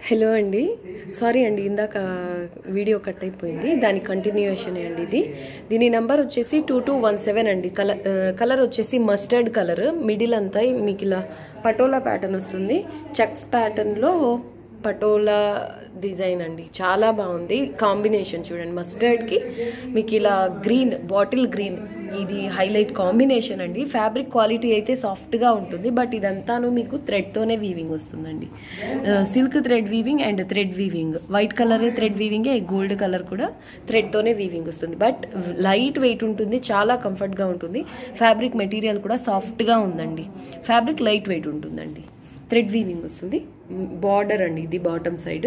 hello అండి sorry అండి ఇందాక వీడియో కట్ అయిపోయింది దాని కంటిన్యూషన్ అండి ఇది దీని నెంబర్ వచ్చేసి టూ టూ వన్ సెవెన్ అండి కలర్ కలర్ వచ్చేసి మస్టర్డ్ కలర్ మిడిల్ అంతా మీకు ఇలా పటోలా ప్యాటర్న్ వస్తుంది చెక్స్ ప్యాటర్న్లో పటోలా డిజైన్ అండి చాలా బాగుంది కాంబినేషన్ చూడండి మస్టర్డ్కి మీకు ఇలా గ్రీన్ బాటిల్ గ్రీన్ ఇది హైలైట్ కాంబినేషన్ అండి ఫ్యాబ్రిక్ క్వాలిటీ అయితే సాఫ్ట్గా ఉంటుంది బట్ ఇదంతాను మీకు థ్రెడ్తోనే వీవింగ్ వస్తుందండి silk thread weaving and thread weaving white colour thread వీవింగే గోల్డ్ కలర్ కూడా థ్రెడ్తోనే వీవింగ్ వస్తుంది బట్ లైట్ వెయిట్ ఉంటుంది చాలా కంఫర్ట్గా ఉంటుంది ఫ్యాబ్రిక్ మెటీరియల్ కూడా సాఫ్ట్గా ఉందండి ఫ్యాబ్రిక్ లైట్ వెయిట్ ఉంటుందండి థ్రెడ్ వీవింగ్ వస్తుంది బార్డర్ అండి ఇది బాటమ్ సైడ్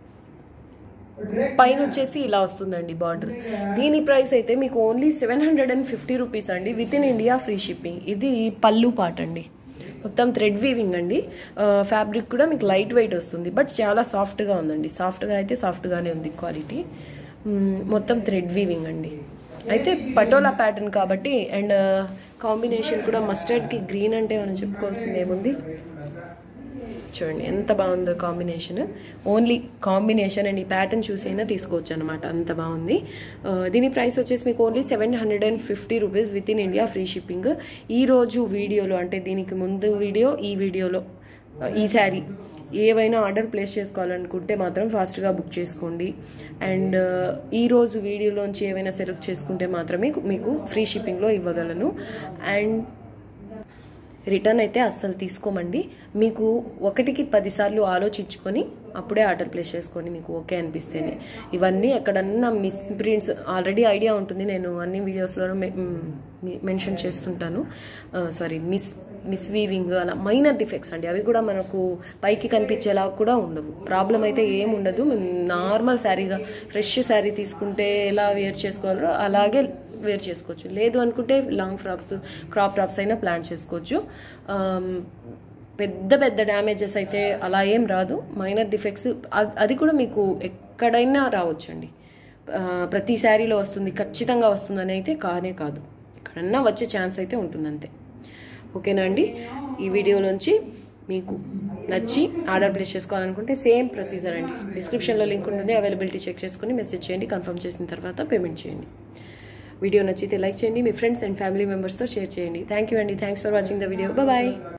పైన వచ్చేసి ఇలా వస్తుందండి బార్డర్ దీని ప్రైస్ అయితే మీకు only seven hundred and fifty rupees అండి with in India free shipping ఇది పళ్ళు పాట అండి మొత్తం థ్రెడ్ వీవింగ్ అండి ఫ్యాబ్రిక్ కూడా మీకు లైట్ వెయిట్ వస్తుంది బట్ చాలా సాఫ్ట్గా ఉందండి సాఫ్ట్గా అయితే సాఫ్ట్గానే ఉంది క్వాలిటీ మొత్తం థ్రెడ్ వీవింగ్ అండి అయితే పటోలా ప్యాటర్న్ కాబట్టి అండ్ కాంబినేషన్ కూడా మస్టర్డ్కి గ్రీన్ అంటే మనం చెప్పుకోవాల్సింది ఏముంది చూడండి ఎంత బాగుందో కాంబినేషన్ ఓన్లీ కాంబినేషన్ అండ్ ఈ ప్యాటర్న్ చూసి అయినా తీసుకోవచ్చు అనమాట అంత బాగుంది దీని ప్రైస్ వచ్చేసి మీకు only seven hundred and fifty rupees with in India free shipping ఈరోజు వీడియోలో అంటే దీనికి ముందు వీడియో ఈ వీడియోలో ఈ శారీ ఏవైనా ఆర్డర్ ప్లేస్ చేసుకోవాలనుకుంటే మాత్రం ఫాస్ట్గా బుక్ చేసుకోండి అండ్ ఈరోజు వీడియోలోంచి ఏవైనా సెలెక్ట్ చేసుకుంటే మాత్రమే మీకు ఫ్రీ షిప్పింగ్లో ఇవ్వగలను అండ్ రిటర్న్ అయితే అస్సలు తీసుకోమండి మీకు ఒకటికి పదిసార్లు ఆలోచించుకొని అప్పుడే ఆర్డర్ ప్లేస్ చేసుకోండి మీకు ఓకే అనిపిస్తేనే ఇవన్నీ ఎక్కడన్నా మిస్ ప్రింట్స్ ఆల్రెడీ ఐడియా ఉంటుంది నేను అన్ని వీడియోస్లోనూ మెన్షన్ చేస్తుంటాను సారీ మిస్ మిస్ వీవింగ్ అలా మైనర్ డిఫెక్ట్స్ అండి అవి కూడా మనకు పైకి కనిపించేలా కూడా ఉండవు ప్రాబ్లం అయితే ఏం ఉండదు నార్మల్ శారీగా ఫ్రెష్ శారీ తీసుకుంటే ఎలా వేర్ చేసుకోవాలో అలాగే వేర్ చేసుకోవచ్చు లేదు అనుకుంటే లాంగ్ ఫ్రాక్స్ క్రాప్ టాప్స్ అయినా ప్లాన్ చేసుకోవచ్చు పెద్ద పెద్ద డ్యామేజెస్ అయితే అలా ఏం రాదు మైనర్ డిఫెక్ట్స్ అది కూడా మీకు ఎక్కడైనా రావచ్చండి ప్రతి శారీలో వస్తుంది ఖచ్చితంగా వస్తుందని అయితే కానే కాదు ఎక్కడన్నా వచ్చే ఛాన్స్ అయితే ఉంటుంది అంతే ఓకేనా అండి ఈ వీడియోలోంచి మీకు నచ్చి ఆర్డర్ ప్లేస్ చేసుకోవాలనుకుంటే సేమ్ ప్రొసీజర్ అండి డిస్క్రిప్షన్లో లింక్ ఉంటుంది అవైలబిలిటీ చెక్ చేసుకుని మెసేజ్ చేయండి కన్ఫర్మ్ చేసిన తర్వాత పేమెంట్ చేయండి వీడియో నచ్చితే లైక్ చేయండి మీ ఫ్రెండ్స్ అండ్ ఫ్యామిలీ మెంబర్స్తో షేర్ చేయండి థ్యాంక్ యూ అండి thanks for watching the video bye